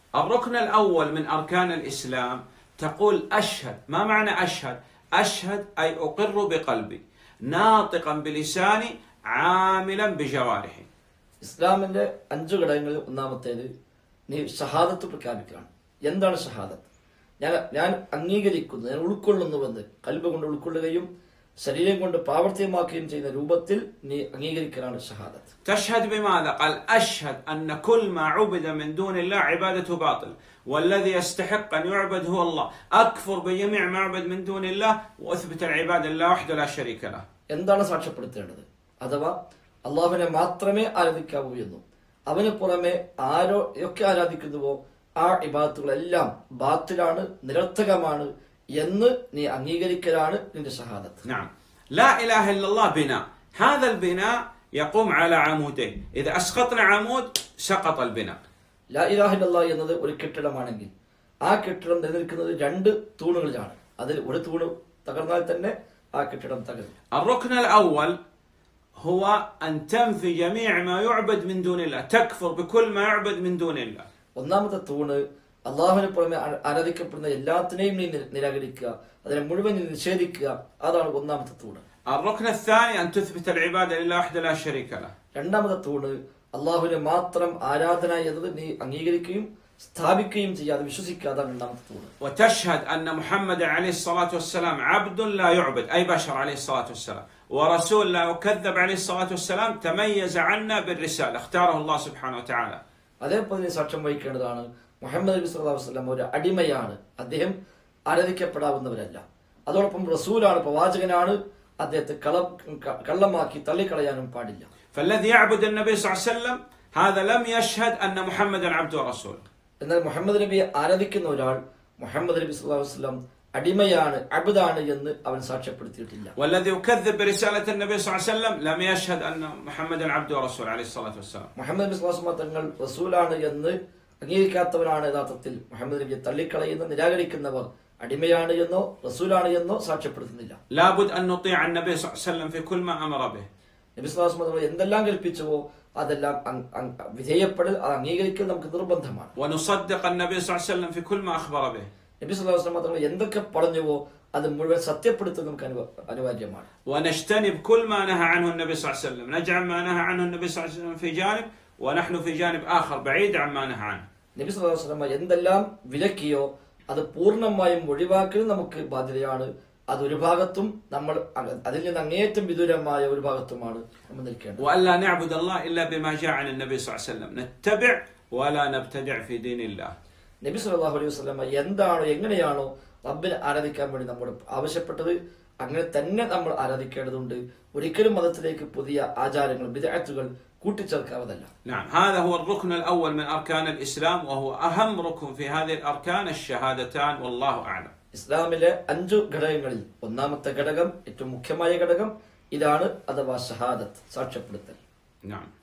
الركن الأول من أركان الإسلام تقول أشهد ما معنى أشهد أشهد أي أقر بقلبي ناطقا بلساني عاملا بجوارحي ഇസ്ലാമിന്റെ അഞ്ചു ഘടകങ്ങളിൽ ഒന്നാമത്തേത് നീ ഷഹാദത്ത് പ്രഖ്യാപിക്കണം എന്താണ് ഷഹാദത്ത് ഞാൻ ഞാൻ അംഗീകരിക്കുന്നു ഞാൻ ഉൾക്കൊള്ളുന്നുവെന്ന് കൽബ് കൊണ്ട് ഉൾക്കൊള്ളുകയും ശരീരം കൊണ്ട് പ്രാവർത്തികമാക്കുകയും ചെയ്യുന്ന രൂപത്തിൽ നീ അംഗീകരിക്കലാണ് ഷഹാദത്ത് تشهد بماذا؟ قال أشهد أن كل ما عبد من دون الله عبادته باطل والذي يستحق أن يعبد هو الله أكفر بجميع ما عبد من دون الله وأثبت العبادة لله وحده لا شريك له എന്താണ് സാക്ഷ്യപ്പെടുത്തേണ്ടത് അഥവാ അള്ളാഹുവിനെ മാത്രമേ ആരാധിക്കാവൂ എന്നും അവന് പുറമെ ആരോ ഒക്കെ ആരാധിക്കുന്നുവോ ആ ഇബാദത്തുകളെല്ലാം ബാത്തിലാണ് നിരർത്ഥകമാണ് എന്ന് നീ അംഗീകരിക്കലാണ് നിന്റെ ഷഹാദത്ത് نعم لا إله إلا الله بناء هذا البناء يقوم على عمودين إذا أسقطنا عمود سقط البناء ലാ ഇലാഹില്ല എന്നത് ഒരു കെട്ടിടമാണെങ്കിൽ ആ കെട്ടിടം നിലനിൽക്കുന്നത് രണ്ട് തൂണുകളിലാണ് അതിൽ ഒരു തൂണ് തകർന്നാൽ തന്നെ ആ കെട്ടിടം തകരും الركن الأول هو أن تنفي جميع ما يعبد من دون الله تكفر بكل ما يعبد من دون الله ഒന്നാമത്തെ തൂണ് അള്ളാഹുവിന് പുറമെ ആ- ആരാധിക്കപ്പെടുന്ന എല്ലാത്തിനെയും നീ നി- നിരാകരിക്കുക അതിനെ മുഴുവൻ നീ നിഷേധിക്കുക അതാണ് ഒന്നാമത്തെ തൂണ് الركن الثاني أن تثبت العبادة لله وحده لا شريك له രണ്ടാമത്തെ തൂണ് അള്ളാഹുവിന് മാത്രം ആരാധന എന്നത് നീ അംഗീകരിക്കുകയും സ്ഥാപിക്കുകയും ചെയ്യാതെ വിശ്വസിക്കുക അതാണ് രണ്ടാമത്തെ തൂണ് وتشهد أن محمد عليه الصلاة والسلام عبد لا يعبد أي بشر عليه الصلاة والسلام ورسول لا يكذب عليه الصلاة والسلام تميز عنا بالرسالة اختاره الله سبحانه وتعالى അതേപോലെ നീ സാക്ഷ്യം വഹിക്കേണ്ടതാണ് മുഹമ്മദ് നബി സല്ലല്ലാഹു അലൈഹി വസല്ലം ഒരു അടിമയാണ് അദ്ദേഹം ആരാധിക്കപ്പെടാവുന്നവരല്ല അതോടൊപ്പം റസൂലാണ് പ്രവാചകനാണ് അദ്ദേഹത്തെ കള ക- കള്ളമാക്കി തള്ളിക്കളയാനും പാടില്ല فالذي يعبد النبي صلى الله عليه وسلم هذا لم يشهد أن محمدا عبد ورسول എന്നാൽ മുഹമ്മദ് നബിയെ ആരാധിക്കുന്ന ഒരാൾ മുഹമ്മദ് നബി സല്ലല്ലാഹു അലൈഹി വസല്ലം അടിമയാണ് അബുദാണ് എന്ന് അവൻ സാക്ഷ്യപ്പെടുത്തിയിട്ടില്ല والذي يكذب برسالة النبي صلى الله عليه وسلم لم يشهد أن محمدا عبد ورسول عليه الصلاة والسلام മുഹമ്മദ് നബി സ്വലാസ്മ തങ്ങൾ റസൂലാണ് എന്ന് അംഗീകരിക്കാത്തവരാണ് യഥാർത്ഥത്തിൽ മുഹമ്മദ് നബിയെ തള്ളിക്കളയുന്ന നിരാകരിക്കുന്നവർ അടിമയാണ് എന്നോ റസൂലാണ് എന്നോ സാക്ഷ്യപ്പെടുത്തുന്നില്ല لابد أن نطيع النبي صلى الله عليه وسلم في كل ما أمر به നബി സ്വലാസ്മ തങ്ങൾ എന്തെല്ലാം കൽപ്പിച്ചുവോ അതെല്ലാം അങ്- അങ് വിധേയപ്പെടൽ അത് അംഗീകരിക്കൽ നമുക്ക് നിർബന്ധമാണ് ونصدق النبي صلى الله عليه وسلم في كل ما أخبر به നബി സ്വലാസ്മ തങ്ങൾ എന്തൊക്കെ പറഞ്ഞുവോ അത് മുഴുവൻ സത്യപ്പെടുത്തൽ നമുക്ക് അനുവ- അനിവാര്യമാണ് ونجتنب كل ما نهى عنه النبي صلى الله عليه وسلم نجعل ما نهى عنه النبي صلى الله عليه وسلم في جانب ونحن في جانب آخر بعيد عن ما نهى عنه നബി സ്വലാസ്മ എന്തെല്ലാം വിലക്കിയോ അത് പൂർണ്ണമായും ഒഴിവാക്കൽ നമുക്ക് ബാധ്യതയാണ് അത് ഒരു ഭാഗത്തും നമ്മൾ അ- അതിൽ നിന്ന് അങ്ങേയറ്റം വിദൂരമായ ഒരു ഭാഗത്തുമാണ് നമ്മൾ നിൽക്കേണ്ടത് وألا نعبد الله إلا بما جاء عن النبي صلى الله عليه وسلم نتبع ولا نبتدع في دين الله നബി സല്ലല്ലാഹു അലൈഹി വസല്ലമ എന്താണോ എങ്ങനെയാണോ റബ്ബിനെ ആരാധിക്കാൻ വേണ്ടി നമ്മോട് ആവശ്യപ്പെട്ടത് അങ്ങനെ തന്നെ നമ്മൾ ആരാധിക്കേണ്ടതുണ്ട് ഒരിക്കലും മതത്തിലേക്ക് പുതിയ ആചാരങ്ങൾ വിദഗ്ധകൾ കൂട്ടിച്ചേർക്കാവതല്ല نعم هذا هو الركن الأول من أركان الإسلام وهو أهم ركن في هذه الأركان الشهادتان والله أعلم ഇസ്ലാമിലെ അഞ്ചു ഘടകങ്ങളിൽ ഒന്നാമത്തെ ഘടകം ഏറ്റവും മുഖ്യമായ ഘടകം ഇതാണ് അഥവാ ഷഹാദത്ത് സാക്ഷ്യപ്പെടുത്തൽ نعم